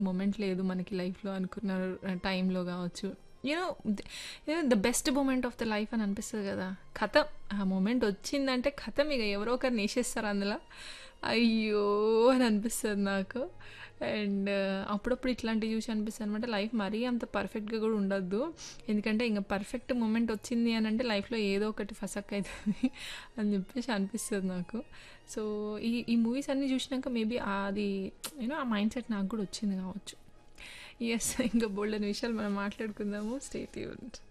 Moment లేదు మనకి లైఫ్‌లో అనుకున్న టైంలో గావచ్చు. You know you know the best moment of the life అని అనిపిస్తది గదా! ఖతం. ఆ మొమెంట్ వచ్చిందంటే ఖతం ఇగ ఎవరో ఒకరిని ఏసేస్తారు అందులో. అయ్యో! అని అనిపిస్తది నాకు. అండ్ అప్పుడప్పుడు ఇట్లాంటివి చూసి అనిపిస్తదనమాట లైఫ్ మరీ అంత పర్ఫెక్ట్‌గా గూడా ఉండొద్దు. ఎందుకంటే ఇంగ పర్ఫెక్ట్ మొమెంట్ వచ్చింది అనంటే లైఫ్‌లో ఏదో ఒకటి ఫసక్ అయితది అని జెప్పేసి అనిపిస్తది నాకు. సో, ఈ ఈ మూవీస్ అన్నీ జూసినాక మేబీ అది యూ నో ఆ మైండ్ సెట్ నాకు గూడా వచ్చింది గావచ్చు. యెస్. ఇంకా బోలెడన్ని విషయాలు మనం మాట్లాడుకుందాము. Stay tuned.